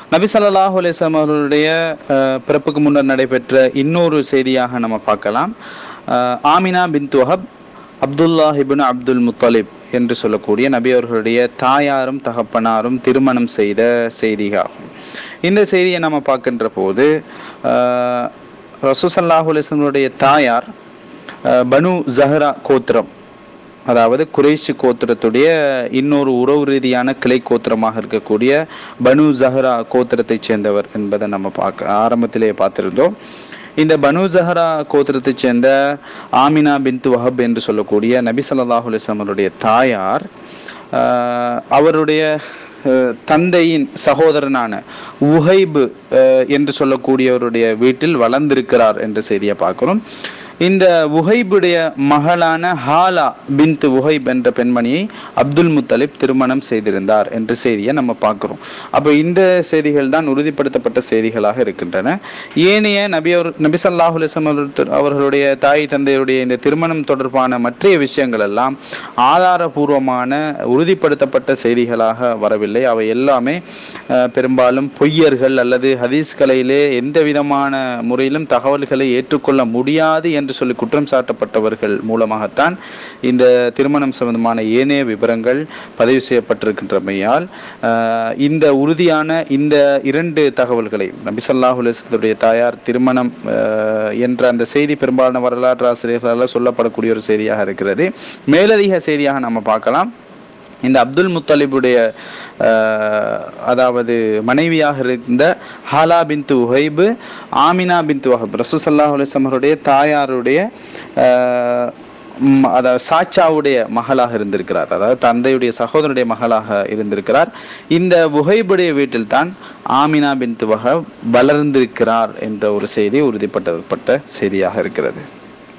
நபி ஸல்லல்லாஹு அலைஹி வஸல்லம் அவர்களுடைய அஹ், பிறப்புக்கு முன்னர் நடைபெற்ற இன்னொரு செய்தியாக நம்ம பார்க்கலாம் அஹ், ஆமினா பின் வஹப் அப்துல்லாஹ் இப்னு அப்துல் முத்தலிப் என்று சொல்லக்கூடிய நபி அவர்களுடைய தாயாரும் தகப்பனாரும் திருமணம் செய்த செய்தியாகும் இந்த செய்தியை நம்ம பார்க்கின்ற போது அஹ், ரசூசல்லாஹு அலிஸ்லமுடைய தாயார் அஹ், பனு ஜஹரா கோத்திரம் அதாவது குறைஷி கோத்திரத்துடைய இன்னொரு உறவு ரீதியான கிளை கோத்திரமாக இருக்கக்கூடிய பனு ஜஹரா கோத்திரத்தைச் சேர்ந்தவர் என்பதை நம்ம பார்க்க ஆரம்பத்திலே பார்த்திருந்தோம் இந்த பனு ஜஹரா கோத்திரத்தைச் சேர்ந்த ஆமினா பின்து வஹப் என்று சொல்லக்கூடிய நபி ஸல்லல்லாஹு அலைஹி வஸல்லம் அவருடைய தாயார் ஆஹ், அவருடைய அஹ், தந்தையின் சகோதரனான உஹைபு அஹ், என்று சொல்லக்கூடியவருடைய வீட்டில் வளர்ந்திருக்கிறார் என்ற செய்தியை பார்க்கிறோம் இந்த உஹைபுடைய மகளான ஹாலா பின்த் உஹைப் என்ற பெண்மணியை அப்துல் முத்தலிப் திருமணம் செய்திருந்தார் என்ற செய்தியை நம்ம பார்க்கிறோம் அப்போ இந்த செய்திகள் தான் உறுதிப்படுத்தப்பட்ட செய்திகளாக இருக்கின்றன ஏனைய நபி அவர் நபி ஸல்லல்லாஹு அலைஹி வஸல்லம் அவர்கள் அவர்களுடைய தாய் தந்தையுடைய இந்த திருமணம் தொடர்பான மற்றைய விஷயங்கள் எல்லாம் ஆதாரபூர்வமான உறுதிப்படுத்தப்பட்ட செய்திகளாக வரவில்லை அவை எல்லாமே அஹ், பெரும்பாலும் பொய்யர்கள் அல்லது ஹதீஸ் கலையிலே எந்த விதமான முறையிலும் தகவல்களை ஏற்றுக்கொள்ள முடியாது என்று சொல்லி குற்றம் சாட்டப்பட்டவர்கள் மூலமாகத்தான் இந்த திருமணம் சம்பந்தமான ஏனைய விவரங்கள் பதிவு செய்யப்பட்டிருக்கின்றமையால் அஹ், இந்த உறுதியான இந்த இரண்டு தகவல்களை நபி ஸல்லல்லாஹு அலைஹி வஸல்லமுடைய தாயார் திருமணம் அஹ், என்ற அந்த செய்தி பெரும்பாலான வரலாற்று ஆசிரியர்களால் சொல்லப்படக்கூடிய ஒரு செய்தியாக இருக்கிறது மேலதிக செய்தியாக நம்ம பார்க்கலாம் இந்த அப்துல் முத்தலிபுடைய அஹ், அதாவது மனைவியாக இருந்த ஹாலா பின்து உஹைபு ஆமினா பின்து வஹப் ரசூசல்லாஹ் அலுவலமருடைய தாயாருடைய அஹ், ம், அதாவது சாச்சாவுடைய மகளாக இருந்திருக்கிறார் அதாவது தந்தையுடைய சகோதரனுடைய மகளாக இருந்திருக்கிறார் இந்த உஹைபுடைய வீட்டில் தான் ஆமினா பின்து வஹப் வளர்ந்திருக்கிறார் என்ற ஒரு செய்தி உறுதிப்படுத்தப்பட்ட செய்தியாக இருக்கிறது